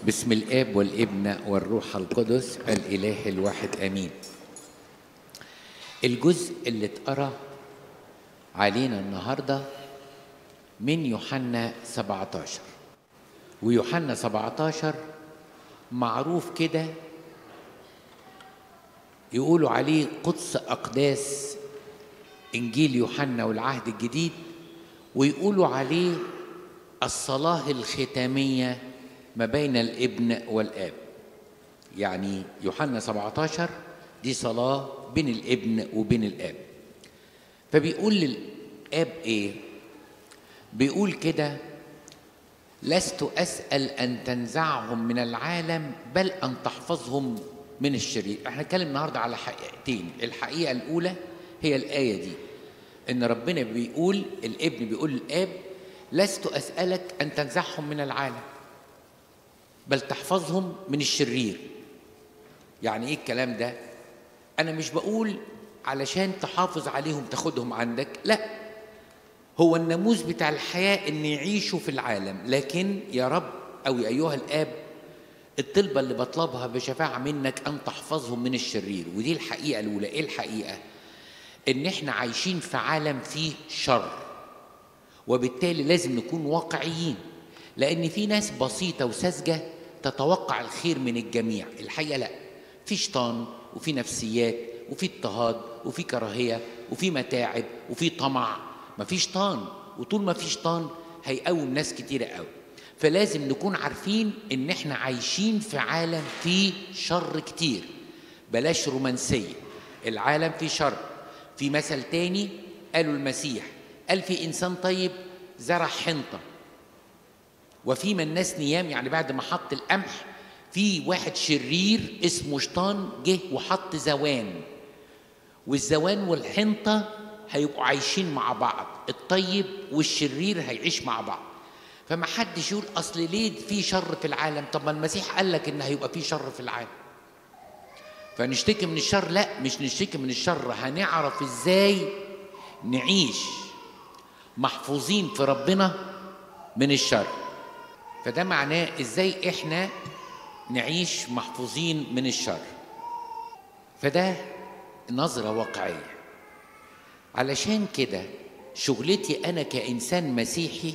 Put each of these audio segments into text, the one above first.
بسم الاب والابن والروح القدس الاله الواحد امين الجزء اللي اتقرا علينا النهارده من يوحنا 17 ويوحنا 17 معروف كده يقولوا عليه قدس اقداس انجيل يوحنا والعهد الجديد ويقولوا عليه الصلاه الختاميه ما بين الابن والاب يعني يوحنا 17 دي صلاه بين الابن وبين الاب فبيقول للاب ايه بيقول كده لست اسال ان تنزعهم من العالم بل ان تحفظهم من الشرير احنا هنتكلم النهارده على حقيقتين الحقيقه الاولى هي الايه دي ان ربنا بيقول الابن بيقول للاب لست اسالك ان تنزعهم من العالم بل تحفظهم من الشرير يعني ايه الكلام ده انا مش بقول علشان تحافظ عليهم تاخدهم عندك لا هو الناموس بتاع الحياه ان يعيشوا في العالم لكن يا رب او يا ايها الاب الطلبه اللي بطلبها بشفاعه منك ان تحفظهم من الشرير ودي الحقيقه الاولى ايه الحقيقه ان احنا عايشين في عالم فيه شر وبالتالي لازم نكون واقعيين لان في ناس بسيطه وساذجه تتوقع الخير من الجميع الحقيقه لا في شيطان وفي نفسيات وفي اضطهاد وفي كراهيه وفي متاعب وفي طمع ما في شيطان وطول ما في شيطان هيقوم ناس كتيره قوي فلازم نكون عارفين ان احنا عايشين في عالم فيه شر كتير بلاش رومانسيه العالم فيه شر في مثل تاني قالوا المسيح قال في انسان طيب زرع حنطه وفيما الناس نيام يعني بعد ما حط القمح في واحد شرير اسمه شيطان جه وحط زوان والزوان والحنطه هيبقوا عايشين مع بعض الطيب والشرير هيعيش مع بعض فما حدش يقول اصل ليه في شر في العالم طب ما المسيح قال لك ان هيبقى في شر في العالم فنشتكي من الشر لا مش نشتكي من الشر هنعرف ازاي نعيش محفوظين في ربنا من الشر فده معناه ازاي احنا نعيش محفوظين من الشر فده نظرة واقعية علشان كده شغلتي أنا كإنسان مسيحي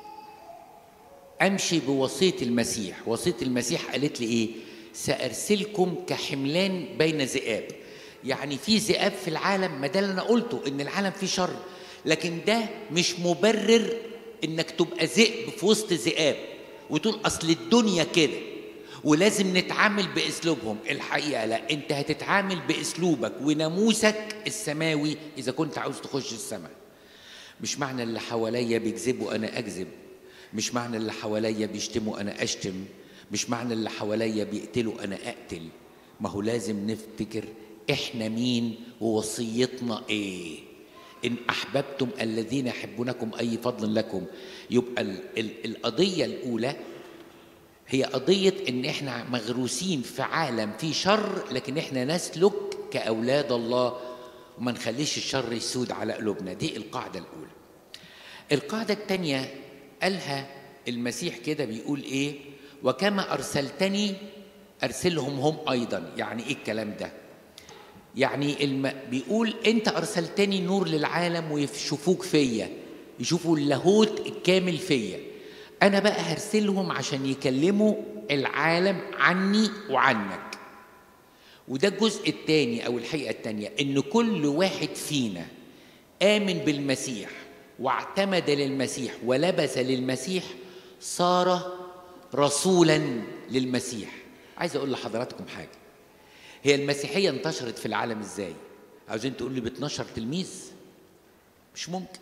أمشي بوصية المسيح وصية المسيح قالت لي إيه سأرسلكم كحملان بين ذئاب يعني في ذئاب في العالم ما ده اللي أنا قلته إن العالم فيه شر لكن ده مش مبرر إنك تبقى ذئب في وسط ذئاب وتقول اصل الدنيا كده ولازم نتعامل باسلوبهم الحقيقه لا انت هتتعامل باسلوبك وناموسك السماوي اذا كنت عاوز تخش السماء مش معنى اللي حواليا بيكذبوا انا اكذب مش معنى اللي حواليا بيشتموا انا اشتم مش معنى اللي حواليا بيقتلوا انا اقتل ما هو لازم نفتكر احنا مين ووصيتنا ايه إن أحببتم الذين يحبونكم أي فضل لكم يبقى ال ال القضية الأولى هي قضية إن إحنا مغروسين في عالم فيه شر لكن إحنا نسلك كأولاد الله وما نخليش الشر يسود على قلوبنا دي القاعدة الأولى القاعدة الثانية قالها المسيح كده بيقول إيه وكما أرسلتني أرسلهم هم أيضا يعني إيه الكلام ده يعني الم... بيقول انت ارسلتني نور للعالم ويشوفوك فيا يشوفوا اللاهوت الكامل فيا انا بقى هرسلهم عشان يكلموا العالم عني وعنك وده الجزء الثاني او الحقيقه الثانيه ان كل واحد فينا امن بالمسيح واعتمد للمسيح ولبس للمسيح صار رسولا للمسيح عايز اقول لحضراتكم حاجه هي المسيحية انتشرت في العالم ازاي؟ عاوزين تقول لي ب 12 تلميذ؟ مش ممكن.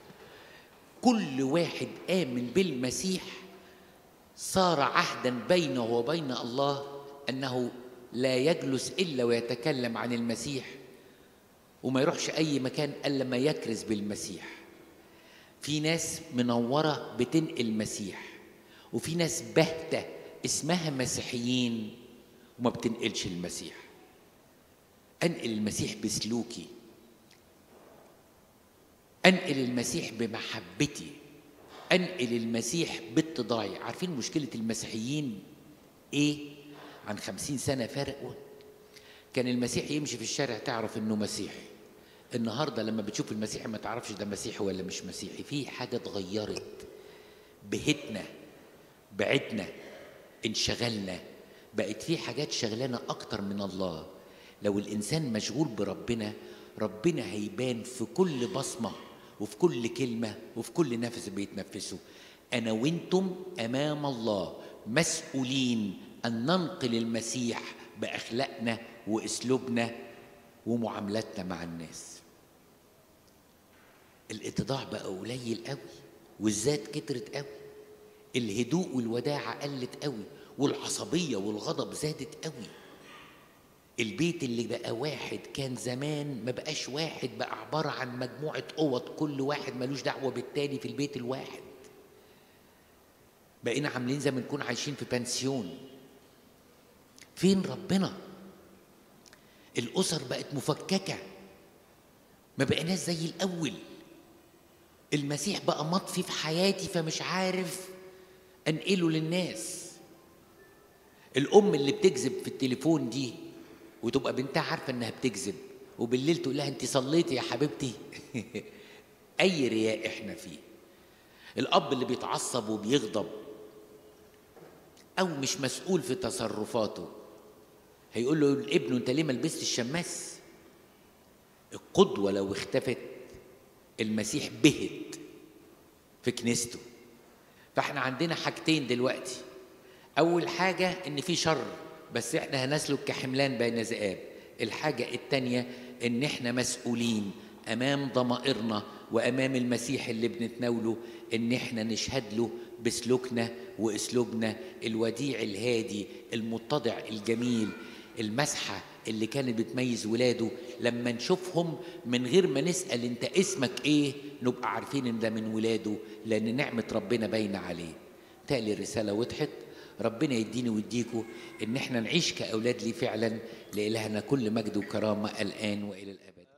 كل واحد آمن بالمسيح صار عهدا بينه وبين الله أنه لا يجلس إلا ويتكلم عن المسيح وما يروحش أي مكان إلا ما يكرز بالمسيح. في ناس منورة بتنقل المسيح وفي ناس باهتة اسمها مسيحيين وما بتنقلش المسيح انقل المسيح بسلوكي انقل المسيح بمحبتي انقل المسيح باتضاعي عارفين مشكله المسيحيين ايه عن خمسين سنة فرق كان المسيح يمشي في الشارع تعرف انه مسيحي النهاردة لما بتشوف المسيحي ما تعرفش ده مسيحي ولا مش مسيحي في حاجة اتغيرت بهتنا بعدنا انشغلنا بقت في حاجات شغلانة أكتر من الله لو الإنسان مشغول بربنا ربنا هيبان في كل بصمة وفي كل كلمة وفي كل نفس بيتنفسه أنا وأنتم أمام الله مسؤولين أن ننقل المسيح بأخلاقنا وأسلوبنا ومعاملاتنا مع الناس الاتضاع بقى قليل قوي والذات كترت قوي الهدوء والوداعة قلت قوي والعصبية والغضب زادت قوي البيت اللي بقى واحد كان زمان ما بقاش واحد بقى عبارة عن مجموعة أوض كل واحد ملوش دعوة بالتاني في البيت الواحد بقينا عاملين زي ما نكون عايشين في بنسيون فين ربنا الأسر بقت مفككة ما بقيناش زي الأول المسيح بقى مطفي في حياتي فمش عارف أنقله للناس الأم اللي بتكذب في التليفون دي وتبقى بنتها عارفة إنها بتكذب وبالليل تقول لها أنت صليتي يا حبيبتي أي رياء إحنا فيه الأب اللي بيتعصب وبيغضب أو مش مسؤول في تصرفاته هيقول له ابنه أنت ليه ما لبست الشماس القدوة لو اختفت المسيح بهت في كنيسته فاحنا عندنا حاجتين دلوقتي أول حاجة إن في شر بس إحنا هنسلك كحملان بين ذئاب الحاجة التانية إن إحنا مسؤولين أمام ضمائرنا وأمام المسيح اللي بنتناوله إن إحنا نشهد له بسلوكنا وأسلوبنا الوديع الهادي المتضع الجميل المسحة اللي كانت بتميز ولاده لما نشوفهم من غير ما نسأل أنت اسمك إيه نبقى عارفين إن ده من ولاده لأن نعمة ربنا باينة عليه تالي الرسالة وضحت ربنا يديني ويديكوا ان احنا نعيش كاولاد ليه فعلا لالهنا كل مجد وكرامه الان والى الابد